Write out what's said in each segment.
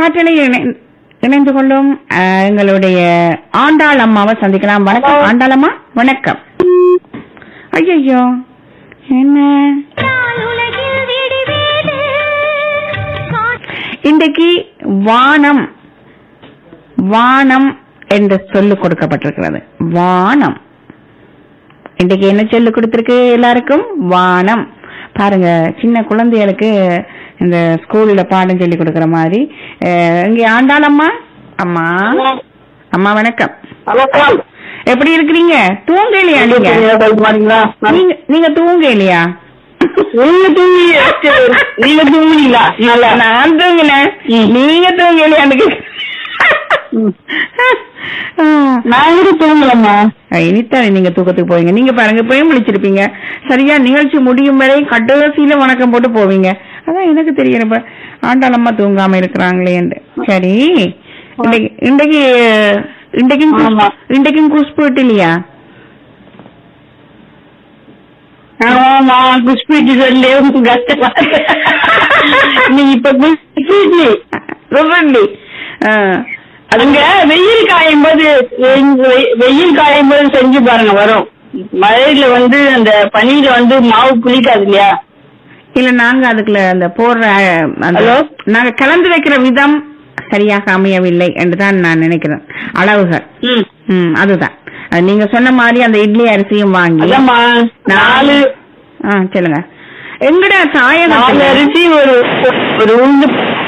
காற்றலை இணை- இணைந்து கொள்ளும் அஹ், எங்களுடைய ஆண்டாள் அம்மாவை சந்திக்கலாம் வணக்கம் ஆண்டாள் அம்மா வணக்கம் ஐயோ என்ன இன்றைக்கு வானம் வானம் என்று சொல்லு கொடுக்கப்பட்டிருக்கிறது வானம் இன்றைக்கு என்ன சொல்லு கொடுத்திருக்கு எல்லாருக்கும் வானம் பாருங்க சின்ன குழந்தைகளுக்கு இந்த ஸ்கூல்ல பாடம் சொல்லி கொடுக்கிற மாதிரி அஹ், இங்க ஆண்டாளம்மா அம்மா அம்மா வணக்கம் வணக்கம் எப்படி இருக்கிறீங்க தூங்கலையா நீங்க பாத்தீங்களா நீங்க நீங்க தூங்கலையா நீங்க தூங்கி நீங்க தூங்குனீங்களா நல்லா நான் தூங்கினேன் நீங்க தூங்கலையான்னு கேக்க- ஆ. நான் கூட தூங்கலம்மா இனித்தான் நீங்க தூக்கத்துக்கு போவீங்க நீங்க பாருங்க போய் முடிச்சிருப்பீங்க சரியா நிகழ்ச்சி முடியும் வரை கடைசியில வணக்கம் போட்டு போவீங்க அதான் எனக்கு தெரியும் இப்ப ஆண்டாளம்மா தூங்காம இருக்கிறாங்களேன்னு சரி இன்னைக்கு இன்றைக்கு இன்றைக்கும் குஸ்- ஆமா. இன்றைக்கும் குஷ்புட்டு இல்லையா ஆமா குஷ்பீட்டு சொல்லி கஷ்டமா நீ இப்ப குஷ்பீட்டு சொல்லி அதுங்க வெயில் காயும் போது வெயில் காயும் போது செஞ்சு பாருங்க வரும் மழையில வந்து அந்த பனியில வந்து மாவு புளிக்காது இல்லையா இல்ல நாங்க அதுக்குள்ள அந்த போடுற அஹ், அந்த ஹலோ? நாங்க கலந்து வைக்கிற விதம் சரியாக அமையவில்லை என்றுதான் நான் நினைக்கிறேன் அளவுகள் ம் ம் அதுதான் அது நீங்க சொன்ன மாதிரி அந்த இட்லி அரிசியும் வாங்கி அதாம்மா நாலு ஆ சொல்லுங்க எங்கட நாலு தாயகத்துல அரிசி ஒரு ஒரு உளுந்து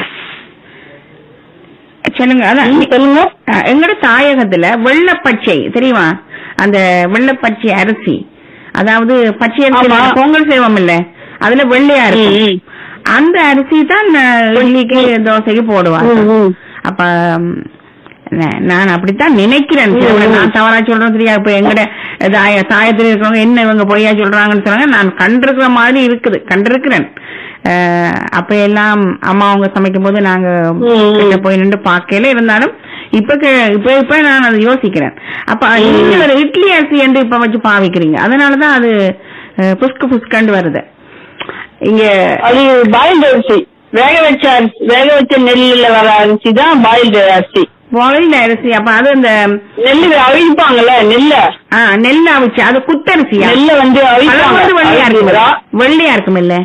சொல்லுங்க அதான் ம், சொல்லுங்க ஆ, எங்கட தாயகத்துல வெள்ளப்பச்சை தெரியுமா அந்த வெள்ளப்பச்சை அரிசி அதாவது பச்சை அரிசி ஆமா. பொங்கல் செய்வோம் இல்ல அதுல வெள்ளையா இருக்கும் ம், ம். அந்த அரிசி தான் அஹ், இட்லிக்கு தோசைக்கு போடுவாங்க ம், ம். அப்ப ம், நா- நான் அப்படித்தான் நினைக்கிறேன் ம், சரி, ம். நான் தவறா சொல்றேன் தெரியா இப்ப எங்கட தாய- தாயத்துல இருக்கிறவங்க என்ன இவங்க பொய்யா சொல்றாங்கன்னு சொன்னாங்க நான் கண்டிருக்கிற மாதிரி இருக்குது கண்டிருக்கிறேன் அஹ், அப்ப எல்லாம் அம்மா அவங்க சமைக்கும் போது நாங்க ம். கிட்ட போய் நின்று பார்க்கல இருந்தாலும் இப்ப கே- இப்ப இப்ப நான் அதை யோசிக்கிறேன் அப்ப நீங்க ஒரு இட்லி அரிசி என்று இப்ப வச்சு பாவிக்கிறீங்க அதனாலதான் அது அஹ், புஸ்கு புஸ்கண்டு வருது இங்க அது பாயில்டு அரிசி வேக வச்ச அரிசி வேக வச்ச நெல்லுல வர அரிசி தான் பாயில்டு அரிசி பாயில்டு அரிசி அப்ப அது இந்த நெல்லு அவிப்பாங்கல்ல நெல்ல ஆ, நெல் அவிச்சு அது குத்தரிசியா நெல்ல வந்து அது அவிப்பாங்க வந்து வெள்ளையா இருக்கும் அவிக்கிறா. வெள்ளையா இருக்கும் இல்ல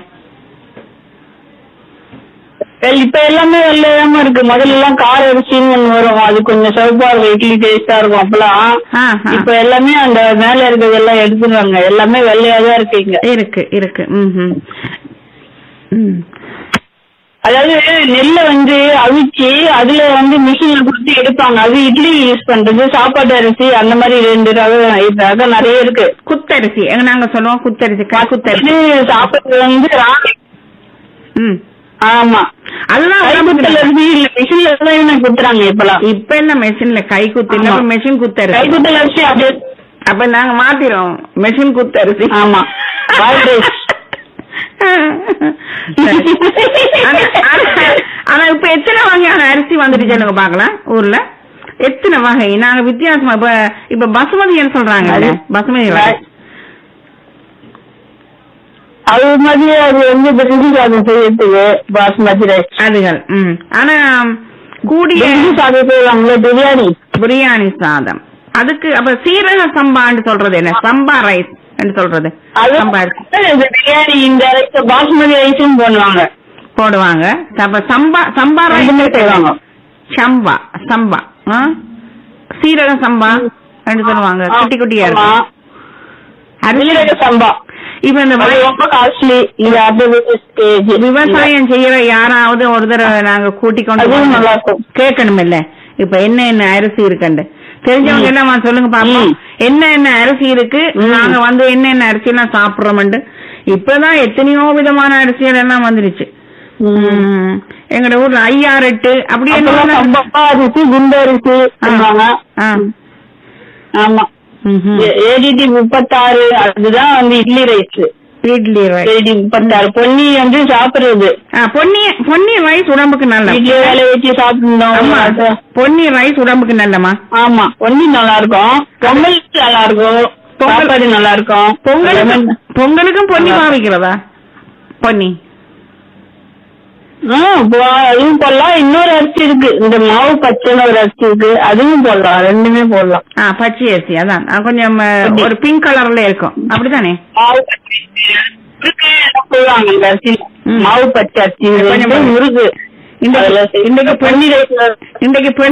வெள்- இப்ப எல்லாமே வெள்ளையாம இருக்கு முதல்ல எல்லாம் கார அரிசின்னு ஒண்ணு வரும் அது கொஞ்சம் சிவப்பா இருக்கும் இட்லி டேஸ்டா இருக்கும் அப்பெல்லாம் ஆ, ஆ. இப்ப எல்லாமே அந்த மேல இருக்கிறது எல்லாம் எடுத்துருவாங்க எல்லாமே வெள்ளையா தான் இருக்கு இங்க இருக்கு இருக்கு ம்ஹும். ம் அதாவது நெல்லை வந்து அவிச்சு அதுல வந்து மிஷின்ல கொடுத்து எடுப்பாங்க அது இட்லி யூஸ் பண்றது சாப்பாட்டு அரிசி அந்த மாதிரி ரெண்டு ரகம் ரகம் நிறைய இருக்கு குத்தரிசி எங்க நாங்க சொல்லுவோம் குத்தரிசி கா குத்தரிசி இது சாப்பிடுறது வந்து ராணி ம் ஆமா அதுதான் கைக்குத்தல் உடம்புக்கு அரிசி இல்ல மிஷின்ல தான் எனக்கு குத்துறாங்க இப்பெல்லாம் இப்ப எல்லாம் மெஷின்ல கை குத்து இல்ல ஆமா. மெஷின் குத்தரிசி கைக்குத்தல் அரிசி அப்படியே அப்ப நாங்க மாத்திரோம் மெஷின் குத்தரிசி ஆமா Wild rice. சரி. ஆனா- ஆனா- ஆனா இப்ப எத்தனை வகையான அரிசி வந்துட்டு சொல்லுங்க பாக்கலாம் ஊர்ல எத்தனை வகை நாங்க வித்தியாசமா இப்ப இப்ப பசுமதின்னு சொல்றாங்க அது- பசுமதி rice. அது மாதிரி அது வந்து பிரிஞ்சு சாதம் செய்யறதுக்கு பாஸ்மதி ரைஸ் அதுகள் ம் ஆனா கூடிய பிரிஞ்சு சாதம் செய்வாங்களே பிரியாணி பிரியாணி சாதம் அதுக்கு அப்ப சீரக சம்பான்னு சொல்றது என்ன சம்பா ரைஸ் என்று சொல்றது அது சம்பா அரிசி இந்த பிரியாணி இந்த ரைஸ் பாஸ்மதி ரைஸும் பண்ணுவாங்க போடுவாங்க அப்ப சம்பா சம்பா ரெண்டுமே ரைஸ் செய்வாங்க சம்பா சம்பா ஆ? சீரக சம்பா என்று சொல்லுவாங்க குட்டி குட்டியா ஆமா. இருக்கும் அரிசி சீரக சம்பா இப்ப இந்த அது வய- ரொம்ப காஸ்ட்லி இந்த அறுபது கேஜி விவசாயம் செய்யற யாராவது ஒரு தடவை நாங்க கூட்டி கொண்டு அதுவும் நல்லா போய் இருக்கும் கேட்கணும் இல்ல இப்ப என்ன என்ன அரிசி இருக்குண்டு தெரிஞ்சவங்க ம். என்னமா சொல்லுங்க பாப்போம் ம். என்ன என்ன அரிசி இருக்கு ம். நாங்க வந்து என்ன என்ன அரிசி எல்லாம் சாப்பிடுறோம்ண்டு இப்பதான் எத்தனையோ விதமான அரிசிகள் எல்லாம் வந்துருச்சு ம். எங்கட ஊர்ல ஐயாரெட்டு அப்படி அப்புறம் என்ன சம்பா அரிசி குண்டு அரிசி பண்ணுவாங்க ஆ. ஆமா ம்ஹும். ஏடிடி முப்பத்தாறு அதுதான் வந்து idli rice idli rice AD முப்பத்தாறு பொன்னி வந்து சாப்பிடுறது ஆ, பொன்னி பொன்னி ரைஸ் உடம்புக்கு நல்ல இட்லி வேலை வச்சு சாப்பிடணும் ஆமா அது- பொன்னி ரைஸ் உடம்புக்கு நல்லமா ஆமா பொன்னி நல்லா இருக்கும் பொங்கல் நல்லா இருக்கும் பொங்கல். சாப்பாடு நல்லா இருக்கும் பொங்கலுக்கு லெமன். பொங்கலுக்கும் பொன்னி நல்லா. பாவிக்கிறதா பொன்னி ஆ, போ- அதுவும் போடலாம் இன்னொரு அரிசி இருக்கு இந்த மாவு பச்சைன்னு ஒரு அரிசி இருக்கு அதுவும் போடலாம் ரெண்டுமே போடலாம் ஆ பச்சை அரிசி அதான் ஆ, கொஞ்சம் ஆ, ஒரு பிங்க் கலர்ல இருக்கும் அப்படித்தானே மாவு பச்சை முறுக்கு எல்லாம் போடுவாங்க இந்த அரிசி ம். மாவு பச்சை அரிசி கொஞ்சம் கொஞ்சம் முறுக்கு இந்த அதுல இன்றைக்கு பொன்னி ரைஸ்ல இன்றைக்கு